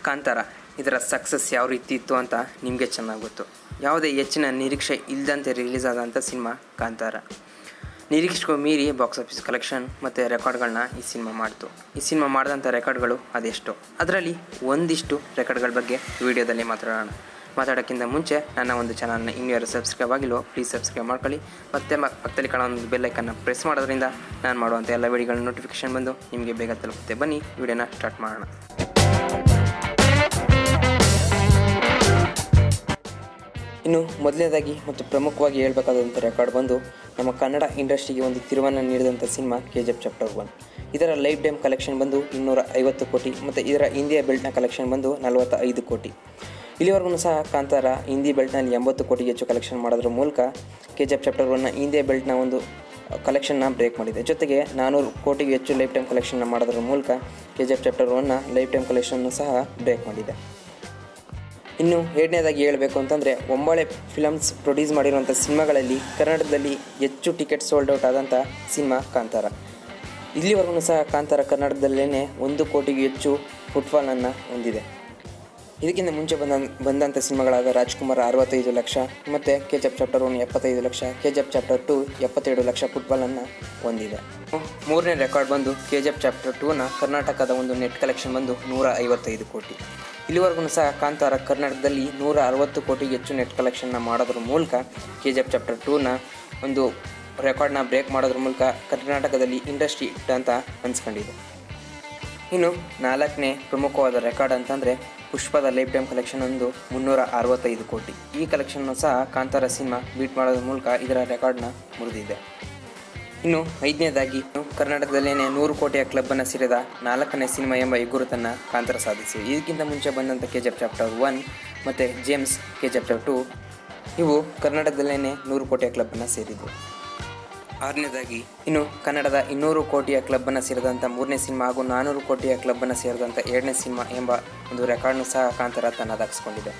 ಕಾಂತಾರ ಇದರ ಸಕ್ಸಸ್ ಯಾವ ರೀತಿ ಇತ್ತು ಅಂತ ನಿಮಗೆ ಚೆನ್ನಾಗಿ ಗೊತ್ತು ಯಾವುದೇ ಹೆಚ್ಚಿನ ನಿರೀಕ್ಷೆ ಇಲ್ಲದಂತೆ ರಿಲೀಸ್ ಆದಂಥ ಸಿನಿಮಾ ಕಾಂತಾರ ನಿರೀಕ್ಷೆಗೂ ಮೀರಿ ಬಾಕ್ಸ್ ಆಫೀಸ್ ಕಲೆಕ್ಷನ್ ಮತ್ತು ರೆಕಾರ್ಡ್ಗಳನ್ನ ಈ ಸಿನಿಮಾ ಮಾಡ್ತು ಈ ಸಿನಿಮಾ ಮಾಡಿದಂಥ ರೆಕಾರ್ಡ್ಗಳು ಅದೆಷ್ಟು ಅದರಲ್ಲಿ ಒಂದಿಷ್ಟು ರೆಕಾರ್ಡ್ಗಳ ಬಗ್ಗೆ ವಿಡಿಯೋದಲ್ಲಿ ಮಾತಾಡೋಣ ಮಾತಾಡೋಕ್ಕಿಂತ ಮುಂಚೆ ನನ್ನ ಒಂದು ಚಾನಲ್ನ ಇನ್ನೂ ಯಾರು ಸಬ್ಸ್ಕ್ರೈಬ್ ಆಗಿಲ್ಲೋ ಪ್ಲೀಸ್ ಸಬ್ಸ್ಕ್ರೈಬ್ ಮಾಡ್ಕೊಳ್ಳಿ ಮತ್ತು ಮ ಪಕ್ಕದಲ್ಲಿ ಕಾಣೋ ಒಂದು ಬೆಲ್ಲೈಕನ್ನು ಪ್ರೆಸ್ ಮಾಡೋದ್ರಿಂದ ನಾನು ಮಾಡುವಂಥ ಎಲ್ಲ ವಿಡಿಯೋಗಳ ನೋಟಿಫಿಕೇಶನ್ ಬಂದು ನಿಮಗೆ ಬೇಗ ತಲುಪುತ್ತೆ ಬನ್ನಿ ವಿಡಿಯೋನ ಸ್ಟಾರ್ಟ್ ಮಾಡೋಣ ಇನ್ನು ಮೊದಲನೇದಾಗಿ ಮತ್ತು ಪ್ರಮುಖವಾಗಿ ಹೇಳಬೇಕಾದಂಥ ರೆಕಾರ್ಡ್ ಬಂದು ನಮ್ಮ ಕನ್ನಡ ಇಂಡಸ್ಟ್ರಿಗೆ ಒಂದು ತಿರುವನ್ನು ನೀಡಿದಂಥ cinema K G F chapter one ಇದರ ಲೈಫ್ ಟೈಮ್ ಕಲೆಕ್ಷನ್ ಬಂದು ಇನ್ನೂರ ಐವತ್ತು ಕೋಟಿ ಮತ್ತು ಇದರ ಹಿಂದಿಯ ಬೆಲ್ಟ್ನ ಕಲೆಕ್ಷನ್ ಬಂದು ನಲವತ್ತ ಐದು ಕೋಟಿ ಇಲ್ಲಿವರೆಗೂ ಸಹ ಕಾಂತಾರ ಹಿಂದಿ ಬೆಲ್ಟ್ನಲ್ಲಿ ಎಂಬತ್ತು ಕೋಟಿಗೆ ಹೆಚ್ಚು ಕಲೆಕ್ಷನ್ ಮಾಡೋದ್ರ ಮೂಲಕ ಕೆ ಜಿ ಎಫ್ ಚಾಪ್ಟರ್ ಒನ್ನ ಹಿಂದಿಯ ಬೆಲ್ಟ್ನ ಒಂದು ಕಲೆಕ್ಷನ್ನ ಬ್ರೇಕ್ ಮಾಡಿದೆ ಜೊತೆಗೆ ನಾನ್ನೂರು ಕೋಟಿಗೆ ಹೆಚ್ಚು ಲೈಫ್ ಟೈಮ್ ಕಲೆಕ್ಷನ್ನ ಮಾಡೋದ್ರ ಮೂಲಕ ಕೆ ಜಿ ಎಫ್ ಚಾಪ್ಟರ್ ಒನ್ನ ಲೈಫ್ ಟೈಮ್ ಕಲೆಕ್ಷನ್ನು ಸಹ ಬ್ರೇಕ್ ಮಾಡಿದೆ ಇನ್ನು ಎರಡನೇದಾಗಿ ಹೇಳಬೇಕು ಅಂತಂದರೆ ಒಂಬಾಳೆ ಫಿಲಮ್ಸ್ ಪ್ರೊಡ್ಯೂಸ್ ಮಾಡಿರುವಂಥ ಸಿನಿಮಾಗಳಲ್ಲಿ ಕನ್ನಡದಲ್ಲಿ ಹೆಚ್ಚು ಟಿಕೆಟ್ ಸೋಲ್ಡ್ ಔಟ್ ಆದಂಥ ಸಿನಿಮಾ ಕಾಂತಾರ ಇಲ್ಲಿವರೆಗೂ ಸಹ ಕಾಂತಾರ ಕನ್ನಡದಲ್ಲೇ ಒಂದು ಕೋಟಿಗೂ ಹೆಚ್ಚು ಫುಟ್ಫಾಲನ್ನು ಹೊಂದಿದೆ ಇದಕ್ಕಿಂತ ಮುಂಚೆ ಬಂದ ಬಂದಂಥ ಸಿನಿಮಾಗಳಾದ ರಾಜ್ಕುಮಾರ್ ಅರವತ್ತೈದು ಲಕ್ಷ ಮತ್ತು K G F chapter one ಎಪ್ಪತ್ತೈದು lakh K G F chapter two ಎಪ್ಪತ್ತೆರಡು ಲಕ್ಷ ಫುಟ್ಬಾಲನ್ನು ಹೊಂದಿದೆ ಮೂರನೇ ರೆಕಾರ್ಡ್ ಬಂದು ಕೆ ಜಿ ಎಫ್ ಚಾಪ್ಟರ್ ಟೂನ ಕರ್ನಾಟಕದ ಒಂದು ನೆಟ್ ಕಲೆಕ್ಷನ್ ಬಂದು ನೂರ ಐವತ್ತೈದು ಕೋಟಿ ಇಲ್ಲಿವರೆಗೂ ಸಹ ಕಾಂತಾರ ಕರ್ನಾಟಕದಲ್ಲಿ ನೂರ ಅರವತ್ತು ಕೋಟಿಗೆ ಹೆಚ್ಚು ನೆಟ್ ಕಲೆಕ್ಷನ್ನ ಮಾಡೋದ್ರ ಮೂಲಕ ಕೆ ಜಿ ಎಫ್ ಚಾಪ್ಟರ್ ಟೂನ ಒಂದು ರೆಕಾರ್ಡ್ನ ಬ್ರೇಕ್ ಮಾಡೋದ್ರ ಮೂಲಕ ಕರ್ನಾಟಕದಲ್ಲಿ ಇಂಡಸ್ಟ್ರಿ ಹಿಟ್ ಅಂತ ಅನ್ಸ್ಕೊಂಡಿದೆ ಇನ್ನು ನಾಲ್ಕನೇ ಪ್ರಮುಖವಾದ ರೆಕಾರ್ಡ್ ಅಂತಂದರೆ ಪುಷ್ಪದ ಲೈಫ್ ಟೈಮ್ ಕಲೆಕ್ಷನ್ ಒಂದು ಮುನ್ನೂರ ಅರವತ್ತೈದು ಕೋಟಿ ಈ ಕಲೆಕ್ಷನ್ನು ಸಹ ಕಾಂತಾರ ಸಿನಿಮಾ ಬೀಟ್ ಮಾಡೋದ್ರ ಮೂಲಕ ಇದರ ರೆಕಾರ್ಡ್ನ ಮುರಿದಿದೆ ಇನ್ನು ಐದನೇದಾಗಿ ಕರ್ನಾಟಕದಲ್ಲೇ ನೂರು ಕೋಟಿಯ ಕ್ಲಬ್ಬನ್ನು ಸೇರಿದ ನಾಲ್ಕನೇ ಸಿನಿಮಾ ಎಂಬ ಹೆಗ್ಗುರುತನ್ನು ಕಾಂತಾರ ಸಾಧಿಸಿವೆ ಇದಕ್ಕಿಂತ ಮುಂಚೆ ಬಂದಂಥ K G F chapter one ಮತ್ತು James K G F chapter two ಇವು ಕರ್ನಾಟಕದಲ್ಲೇ ನೂರು ಕೋಟಿಯ ಕ್ಲಬ್ಬನ್ನು ಸೇರಿದ್ವು ಆರನೇದಾಗಿ ಇನ್ನು ಕನ್ನಡದ ಇನ್ನೂರು ಕೋಟಿಯ ಕ್ಲಬ್ಬನ್ನು ಸೇರಿದಂಥ ಮೂರನೇ ಸಿನಿಮಾ ಹಾಗೂ ನಾನ್ನೂರು ಕೋಟಿಯ ಕ್ಲಬ್ಬನ್ನು ಸೇರಿದಂಥ ಎರಡನೇ ಸಿನಿಮಾ ಎಂಬ ಒಂದು ರೆಕಾರ್ಡ್ನು ಸಹ ಕಾಂತಾರ ತನ್ನದಾಗಿಸ್ಕೊಂಡಿದೆ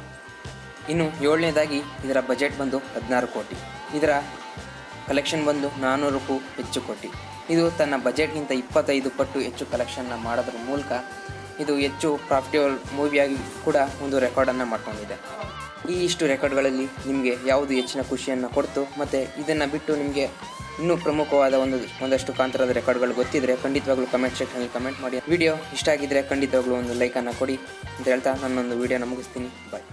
ಇನ್ನು ಏಳನೇದಾಗಿ ಇದರ ಬಜೆಟ್ ಬಂದು ಹದಿನಾರು ಕೋಟಿ ಇದರ ಕಲೆಕ್ಷನ್ ಬಂದು ನಾನ್ನೂರಕ್ಕೂ ಹೆಚ್ಚು ಕೋಟಿ ಇದು ತನ್ನ ಬಜೆಟ್ಗಿಂತ ಇಪ್ಪತ್ತೈದು ಪಟ್ಟು ಹೆಚ್ಚು ಕಲೆಕ್ಷನ್ನ ಮಾಡೋದ್ರ ಮೂಲಕ ಇದು ಹೆಚ್ಚು ಪ್ರಾಫಿಟೇಬಲ್ ಮೂವಿಯಾಗಿ ಕೂಡ ಒಂದು ರೆಕಾರ್ಡನ್ನು ಮಾಡ್ಕೊಂಡಿದೆ ಈ ಇಷ್ಟು ರೆಕಾರ್ಡ್ಗಳಲ್ಲಿ ನಿಮಗೆ ಯಾವುದು ಹೆಚ್ಚಿನ ಖುಷಿಯನ್ನು ಕೊಡ್ತು ಮತ್ತು ಇದನ್ನು ಬಿಟ್ಟು ನಿಮಗೆ ಇನ್ನೂ ಪ್ರಮುಖವಾದ ಒಂದು ಒಂದಷ್ಟು ಕಾಂತರದ ರೆಕಾರ್ಡ್ಗಳು ಗೊತ್ತಿದ್ದರೆ ಖಂಡಿತವಾಗ್ಲೂ ಕಮೆಂಟ್ ಸೆಕ್ಷನಲ್ಲಿ ಕಮೆಂಟ್ ಮಾಡಿ ವಿಡಿಯೋ ಇಷ್ಟ ಆಗಿದ್ದರೆ ಖಂಡಿತವಾಗ್ಲೂ ಒಂದು ಲೈಕನ್ನು ಕೊಡಿ ಅಂತ ಹೇಳ್ತಾ ನನ್ನೊಂದು ವಿಡಿಯೋನ ಮುಗಿಸ್ತೀನಿ ಬಾಯ್